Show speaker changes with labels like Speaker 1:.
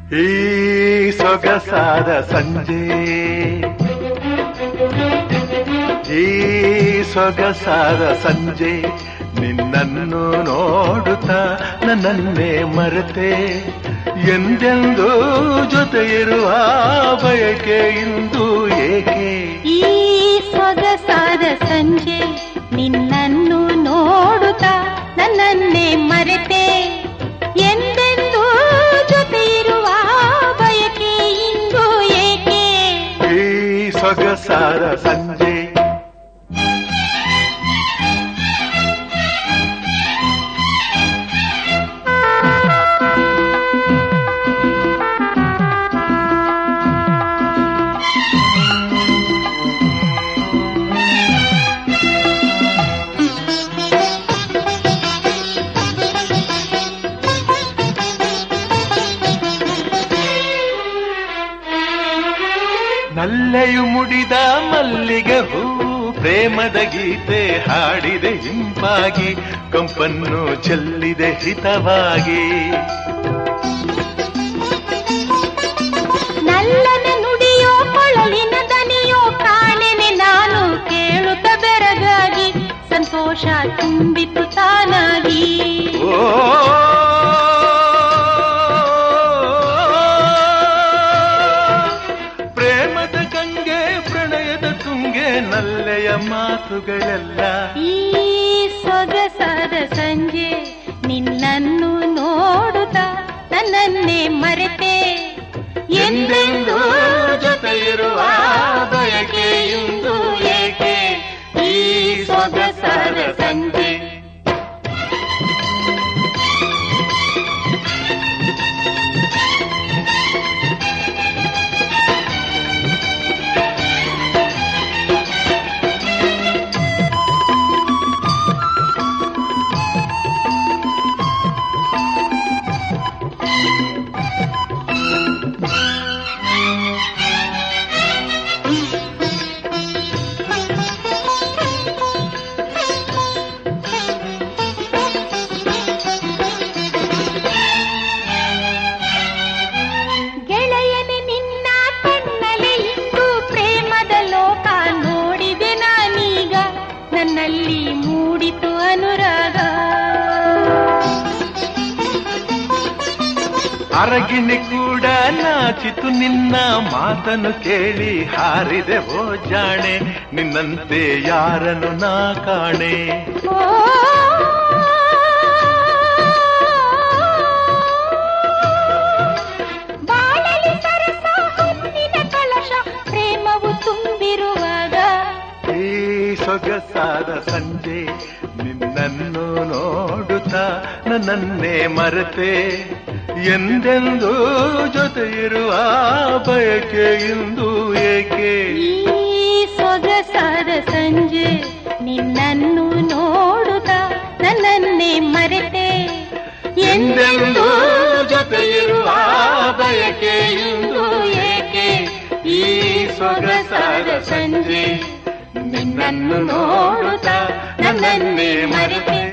Speaker 1: ಈ ಸೊಗಸಾದ ಸಂಜೆ ಈ ಸೊಗಸಾದ ಸಂಜೆ ನಿನ್ನನ್ನು ನೋಡುತ್ತಾ ನನ್ನನ್ನೇ ಮರೆತೆ ಎಂದೆಂದೂ ಜೊತೆ ಇರುವ ಬಯಕೆ ಇಂದು ಏಕೆ
Speaker 2: ಈ ಸೊಗಸಾದ ಸಂಜೆ ನಿನ್ನನ್ನು ನೋಡುತ್ತಾ ನನ್ನನ್ನೇ ಮರೆತೆ ಎಂದೆಂದೂ ಜೊತೆ ಇರುವ ಬಯಕೆ ಇಂದು ಏಕೆ
Speaker 1: ಈ ಸೊಗಸಾದ ಸಂಜೆ ನಲ್ಲೆಯು ಮುಡಿದ ಮಲ್ಲಿಗೆ ಹೂ ಪ್ರೇಮದ ಗೀತೆ ಹಾಡಿದೆ ಹಿಂಪಾಗಿ ಕಂಪನ್ನು ಚೆಲ್ಲಿದೆ ಹಿತವಾಗಿ
Speaker 2: ನಲ್ಲನ ನುಡಿಯೋ ಕೊಳಲಿನ ದನಿಯೋ ಕಾಣೆನೆ ನಾನು ಕೇಳುತ್ತ ಬೆರಗಾಗಿ ಸಂತೋಷ ತುಂಬಿತು ತಾನಾಗಿ
Speaker 1: ಓ ಪ್ರೇಮದ ಗಂಗೆ ಪ್ರಣಯದ ತುಂಗೆ ನಲ್ಲೆಯ ಮಾತುಗಳೆಲ್ಲ
Speaker 2: ಈ ಸೊಗಸಾದ ಸಂಜೆ ನಿನ್ನನ್ನು ನೋಡುತ್ತಾ ನನ್ನನ್ನೇ ಮರೆತೆ ಎಂದೆಂದೂ
Speaker 1: ಜೊತೆ ಇರುವ ಬಯಕೆ ಇಂದು ಏಕೆ ಈ ಸೊಗಸಾದ ಸಂಜೆ
Speaker 2: ಗೆಳೆಯನೆ ನಿನ್ನ ಕಣ್ಣಲ್ಲಿ ಇಂದು ಪ್ರೇಮದ ಲೋಕ ನೋಡಿದೆ ನಾನೀಗ ನನ್ನಲ್ಲಿ ಮೂಡಿತು ಅನುರಾಗ
Speaker 1: ಅರಗಿನಿ ಕೂಡ ನಾಚಿತು ನಿನ್ನ ಮಾತನ್ನು ಕೇಳಿ ಹಾರಿದೆ ಓ ಜಾಣೆ ನಿನ್ನಂತೆ ಯಾರನ್ನು ನಾ ಕಾಣೆ
Speaker 2: ಓ ಬಾಳಲಿ ಸರಸ ಹೊನ್ನಿನ ಕಳಶ ಪ್ರೇಮವು ತುಂಬಿರುವಾಗ
Speaker 1: ಈ ಸೊಗಸಾದ ಸಂಜೆ ನಿನ್ನನ್ನು ನೋಡುತ್ತಾ ನನ್ನನ್ನೇ ಮರೆತೆ ಎಂದೆಂದೂ ಜೊತೆ ಇರುವ ಬಯಕೆ ಇಂದು ಏಕೆ
Speaker 2: ಈ ಸೊಗಸಾದ ಸಂಜೆ ನಿನ್ನನ್ನು ನೋಡುತ್ತಾ ನನ್ನನ್ನೇ ಮರೆತೆ
Speaker 1: ಎಂದೆಂದೂ ಜೊತೆ ಇರುವ ಬಯಕೆ ಇಂದು ಏಕೆ ಈ ಸೊಗಸಾದ ಸಂಜೆ ನಿನ್ನನ್ನು ನೋಡುತ್ತಾ ನನ್ನನ್ನೇ ಮರೆತೆ